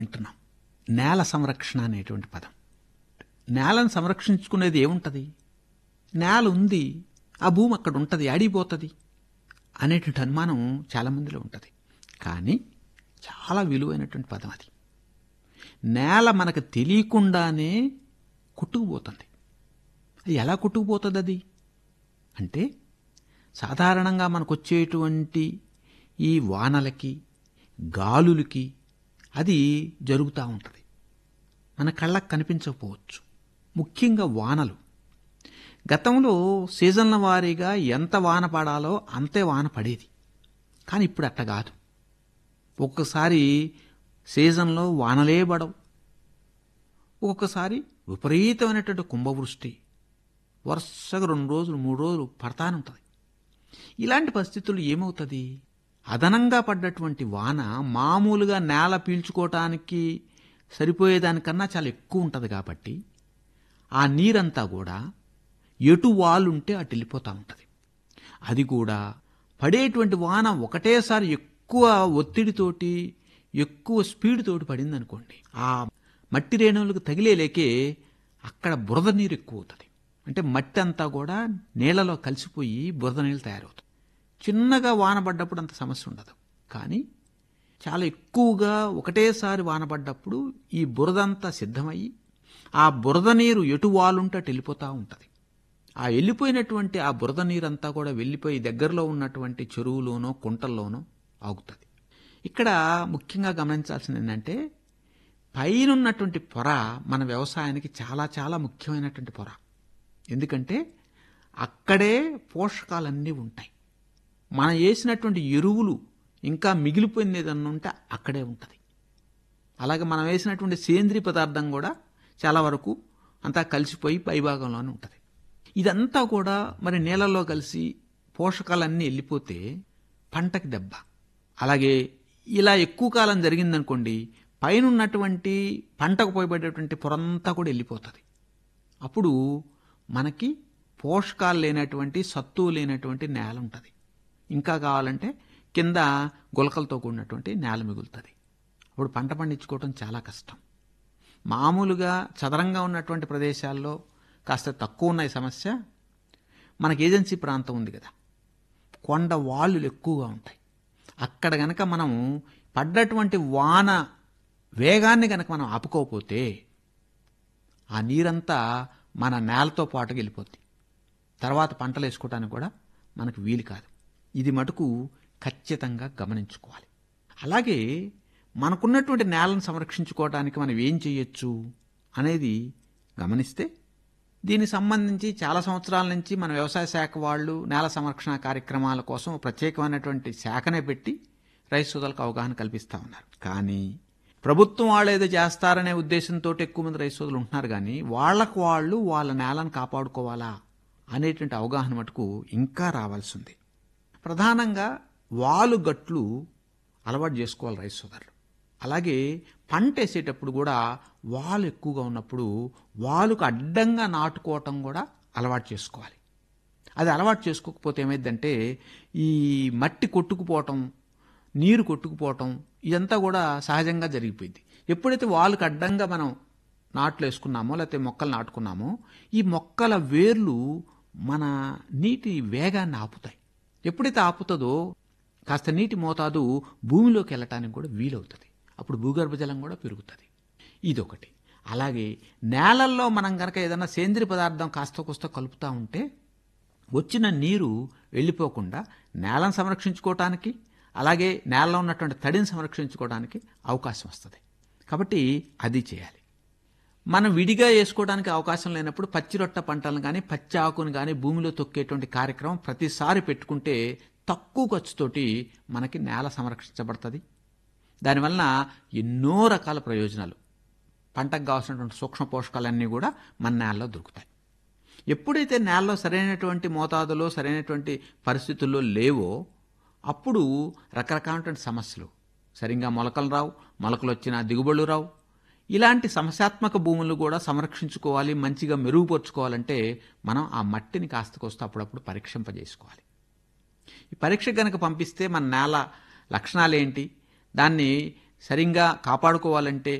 అంటున్నాం నేల సంరక్షణ అనేటువంటి పదం నేలను సంరక్షించుకునేది ఏముంటుంది నేల ఉంది ఆ భూమి అక్కడ ఉంటుంది అడిగిపోతుంది అనేటువంటి అనుమానం చాలామందిలో ఉంటుంది కానీ చాలా విలువైనటువంటి పదం అది నేల మనకు తెలియకుండానే కొట్టుకుపోతుంది అది ఎలా కొట్టుకుపోతుంది అది అంటే సాధారణంగా మనకు వచ్చేటువంటి ఈ వానలకి గాలులకి అది జరుగుతూ ఉంటుంది మన కళ్ళకు కనిపించకపోవచ్చు ముఖ్యంగా వానలు గతంలో సీజన్ల వారీగా ఎంత వాన పడాలో అంతే వాన పడేది కానీ ఇప్పుడు అట్ట కాదు ఒక్కసారి సీజన్లో వానలే పడవు ఒక్కొక్కసారి విపరీతమైనటువంటి కుంభవృష్టి వరుసగా రెండు రోజులు మూడు రోజులు పడతానే ఉంటుంది ఇలాంటి పరిస్థితులు ఏమవుతుంది అదనంగా పడ్డటువంటి వాన మామూలుగా నేల పీల్చుకోవటానికి సరిపోయేదానికన్నా చాలా ఎక్కువ ఉంటుంది కాబట్టి ఆ నీరంతా కూడా ఎటు వాలుంటే అటు వెళ్ళిపోతూ ఉంటుంది అది కూడా పడేటువంటి వాన ఒకటేసారి ఎక్కువ ఒత్తిడితోటి ఎక్కువ స్పీడ్ తోటి పడింది అనుకోండి ఆ మట్టి రేణువులకు తగిలేలేకే అక్కడ బురద నీరు ఎక్కువ అవుతుంది అంటే మట్టి అంతా కూడా నీళ్ళలో కలిసిపోయి బురద నీళ్ళు తయారవుతుంది చిన్నగా వాన పడ్డప్పుడు అంత సమస్య ఉండదు కానీ చాలా ఎక్కువగా ఒకటేసారి వాన పడ్డప్పుడు ఈ బురద అంతా సిద్ధమయ్యి ఆ బురద నీరు ఎటు వాలుంటే అటు వెళ్ళిపోతూ ఉంటుంది ఆ వెళ్ళిపోయినటువంటి ఆ బురద నీరంతా కూడా వెళ్ళిపోయి దగ్గరలో ఉన్నటువంటి చెరువులోనో కుంటల్లోనో ఆగుతుంది ఇక్కడ ముఖ్యంగా గమనించాల్సింది ఏంటంటే పైనున్నటువంటి పొర మన వ్యవసాయానికి చాలా చాలా ముఖ్యమైనటువంటి పొర ఎందుకంటే అక్కడే పోషకాలన్నీ ఉంటాయి మనం వేసినటువంటి ఎరువులు ఇంకా మిగిలిపోయింది ఏదన్నా ఉంటే అక్కడే ఉంటుంది అలాగే మనం వేసినటువంటి సేంద్రీయ పదార్థం కూడా చాలా వరకు అంతా కలిసిపోయి పైభాగంలోనే ఉంటుంది ఇదంతా కూడా మరి నీళ్ళల్లో కలిసి పోషకాలన్నీ వెళ్ళిపోతే పంటకి దెబ్బ అలాగే ఇలా ఎక్కువ కాలం జరిగిందనుకోండి పైన ఉన్నటువంటి పంటకు పోయబడేటువంటి పొరంతా కూడా వెళ్ళిపోతుంది అప్పుడు మనకి పోషకాలు లేనటువంటి సత్తువు లేనటువంటి నేల ఉంటుంది ఇంకా కావాలంటే కింద గులకలతో కూడినటువంటి నేల మిగులుతుంది అప్పుడు పంట పండించుకోవటం చాలా కష్టం మామూలుగా చదరంగా ఉన్నటువంటి ప్రదేశాల్లో కాస్త తక్కువ ఉన్న ఈ సమస్య మనకి ఏజెన్సీ ప్రాంతం ఉంది కదా కొండ వాళ్ళు ఎక్కువగా ఉంటాయి అక్కడ గనక మనం పడ్డటువంటి వాన వేగాన్ని గనక మనం ఆపుకోకపోతే ఆ నీరంతా మన నేలతో పాటుగా వెళ్ళిపోద్ది తర్వాత పంటలు వేసుకోవడానికి కూడా మనకు వీలు కాదు ఇది మటుకు ఖచ్చితంగా గమనించుకోవాలి అలాగే మనకున్నటువంటి నేలను సంరక్షించుకోవడానికి మనం ఏం చేయొచ్చు అనేది గమనిస్తే దీనికి సంబంధించి చాలా సంవత్సరాల నుంచి మన వ్యవసాయ శాఖ వాళ్ళు నేల సంరక్షణ కార్యక్రమాల కోసం ప్రత్యేకమైనటువంటి శాఖనే పెట్టి రైతు సోదరులకు అవగాహన కల్పిస్తూ ఉన్నారు కానీ ప్రభుత్వం వాళ్ళు ఏదో చేస్తారనే ఉద్దేశంతో ఎక్కువ మంది రైతు సోదరులు ఉంటున్నారు కానీ వాళ్ళకు వాళ్ళు వాళ్ళ నేలను కాపాడుకోవాలా అనేటువంటి అవగాహన మటుకు ఇంకా రావాల్సి ఉంది ప్రధానంగా వాలు గట్లు అలవాటు చేసుకోవాలి రైతు సోదరులు అలాగే పంట వేసేటప్పుడు కూడా వాలు ఎక్కువగా ఉన్నప్పుడు వాలుకు అడ్డంగా నాటుకోవటం కూడా అలవాటు చేసుకోవాలి అది అలవాటు చేసుకోకపోతే ఏమైందంటే ఈ మట్టి కొట్టుకుపోవటం నీరు కొట్టుకుపోవటం ఇదంతా కూడా సహజంగా జరిగిపోయింది ఎప్పుడైతే వాలుకు అడ్డంగా మనం నాట్లు వేసుకున్నామో లేకపోతే మొక్కలు నాటుకున్నామో ఈ మొక్కల వేర్లు మన నీటి వేగాన్ని ఆపుతాయి ఎప్పుడైతే ఆపుతుందో కాస్త నీటి మోతాదు భూమిలోకి వెళ్ళటానికి కూడా వీలవుతుంది అప్పుడు భూగర్భ జలం కూడా పెరుగుతుంది ఇదొకటి అలాగే నేలల్లో మనం కనుక ఏదైనా సేంద్రియ పదార్థం కాస్త కూస్త కలుపుతూ ఉంటే వచ్చిన నీరు వెళ్ళిపోకుండా నేలను సంరక్షించుకోవటానికి అలాగే నేలలో ఉన్నటువంటి తడిని సంరక్షించుకోవడానికి అవకాశం వస్తుంది కాబట్టి అది చేయాలి మనం విడిగా వేసుకోవడానికి అవకాశం లేనప్పుడు పచ్చి రొట్ట పంటలను కానీ పచ్చి ఆకును కానీ భూమిలో తొక్కేటువంటి కార్యక్రమం ప్రతిసారి పెట్టుకుంటే తక్కువ ఖర్చుతోటి మనకి నేల సంరక్షించబడుతుంది దానివలన ఎన్నో రకాల ప్రయోజనాలు పంటకు కావాల్సినటువంటి సూక్ష్మ పోషకాలన్నీ కూడా మన నేలలో దొరుకుతాయి ఎప్పుడైతే నేలలో సరైనటువంటి మోతాదులో సరైనటువంటి పరిస్థితుల్లో లేవో అప్పుడు రకరకాలైనటువంటి సమస్యలు సరిగ్గా మొలకలు రావు మొలకలు వచ్చినా దిగుబడులు రావు ఇలాంటి సమస్యాత్మక భూములు కూడా సంరక్షించుకోవాలి మంచిగా మెరుగుపరుచుకోవాలంటే మనం ఆ మట్టిని కాస్త కోస్త అప్పుడప్పుడు పరీక్షింపజేసుకోవాలి ఈ పరీక్ష కనుక పంపిస్తే మన నేల లక్షణాలు ఏంటి దాన్ని సరిగ్గా కాపాడుకోవాలంటే